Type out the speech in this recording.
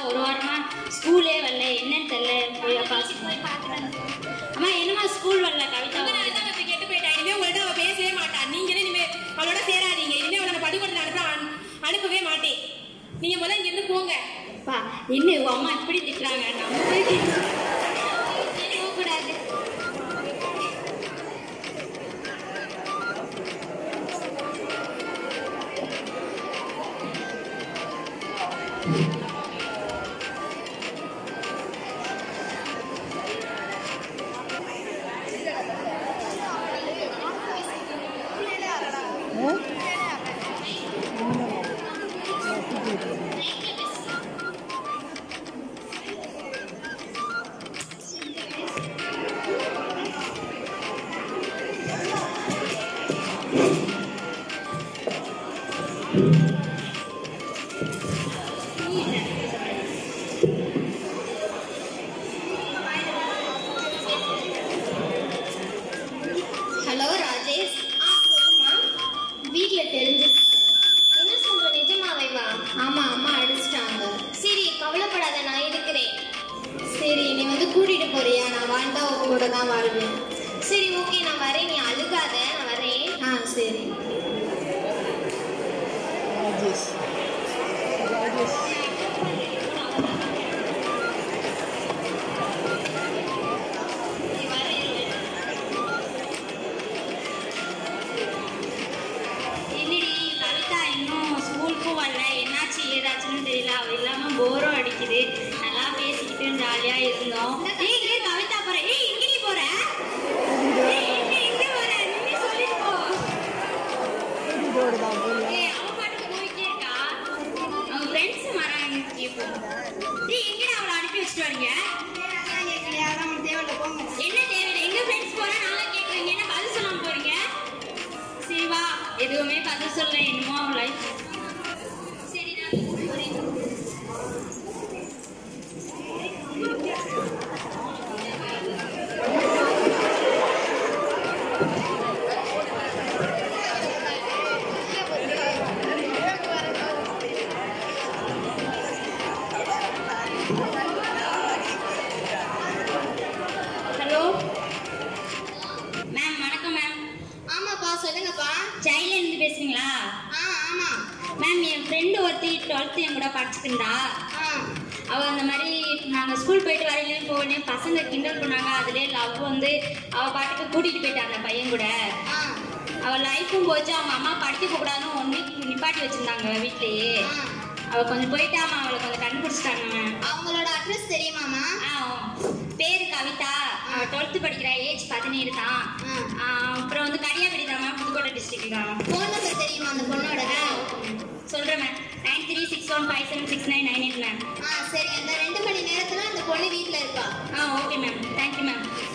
ஒரு வாரமா ஸ்கூலே வரல என்னன்னு தெரியல போய் பாசி போய் பார்த்துட்டு அம்மா என்னம்மா ஸ்கூல் வரல கவிதா அதனால தான் அவ இப்ப கெட்டு போயிட்டா இனிமே உங்கள்ட்ட அவ பேசவே மாட்டா நீங்களும் இனிமே அவளோட சேராதீங்க இனிமே அவளை நான் பள்ளிக்கூடத்துல அனுப்ப அனு- அனுப்பவே மாட்டேன் நீங்க முதல்ல இங்க இருந்து போங்க பா என்ன உங்க அம்மா இப்படி திட்டுறாங்க நம்ம போய் போகக்கூடாது ஹலோ ராஜேஷ் ஆ சொல்லுமா வீட்டில் தெரிஞ்சிச்சு என்ன சொல்ற நிஜமாவேவா ஆமாம் அம்மா அடிச்சிட்டாங்க சரி கவலைப்படாத நான் இருக்கிறேன் சரி நீ வந்து கூட்டிகிட்டு போறியா நான் வாழ்ந்தா உன் கூட தான் வாழ்வேன் சரி ஓகே நான் வரேன் நீ அழுகாத நான் வரேன் ஆ சரி நீ வர இரு. என்னடி கவிதா இன்னும் ஸ்கூலுக்கும் வரல என்னாச்சு ஏதாச்சுன்னு தெரியல அவ இல்லாம போரும் அடிக்குது நல்லா பேசிக்கிட்டு ஜாலியா இருந்தோம் ஏய் இங்க கவிதா போற ஏய் எங்க நீ போற ஏய், எங்க எங்க போற நீ சொல்லிட்டு போ ஏய் அவ பாட்டுக்கு போயிட்டே இருக்கா அவங்க ஃப்ரெண்ட்ஸ் வராங்க இப்போ ஏய் எங்கடா அவளை அனுப்பி வச்சுட்டு வரீங்க என்ன தேவையில்லை எங்க ஃப்ரெண்ட்ஸ் போறா நாங்க கேக்குறீங்க என்ன பதில் சொல்லாம போறீங்க சரி வா எதுவுமே பதில் சொல்ல என்னமோ அவன் லைஃப் சரி நான் போறேன் ஹலோ மேம் வணக்கம் மேம் ஆமாப்பா சொல்லுங்கப்பா சைல்ட்ல இருந்து பேசுறீங்களா ஆ ஆமாம் மேம் என் ஃப்ரெண்டு ஒருத்தி டுவெல்த்து என் கூட படிச்சுட்டு ஆ அவள் அந்த மாதிரி நாங்கள் ஸ்கூல் போயிட்டு வரையிலையும் போகலையும் பசங்க கிண்டல் பண்ணாங்க அதுலேயே லவ் வந்து அவள் பாட்டுக்கு கூட்டிகிட்டு போயிட்டா அந்த பையன் கூட ஆ அவள் லைஃப்பும் போச்சு அவங்க அம்மா படிக்க கூடாதுன்னு ஒன் வீக் நிப்பாட்டி வச்சுருந்தாங்க வீட்லேயே ஆ அவள் கொஞ்சம் போயிட்டாமா அவளை கொஞ்சம் கண்டுபிடிச்சிட்டாங்க மேம் அவங்களோட அட்ரஸ் தெரியுமாம்மா ஆ பேர் கவிதா அவள் டுவெல்த்து படிக்கிறா ஏஜ் பதினேழு தான் ஆ, அப்புறம் வந்து கன்னியாகுமரி தான் மேம் புதுக்கோட்டை டிஸ்ட்ரிக்ட் தான் ஃபோன் நம்பர் தெரியுமா அந்த பொண்ணோட சொல்கிறேன் ma'am nine three six one five seven six nine nine eight ma'am ஆ சரி அந்த ரெண்டு மணி நேரத்தில் அந்த பொண்ணு வீட்டில் இருப்பா ஆ ஓகே மேம் தேங்க்யூ மேம்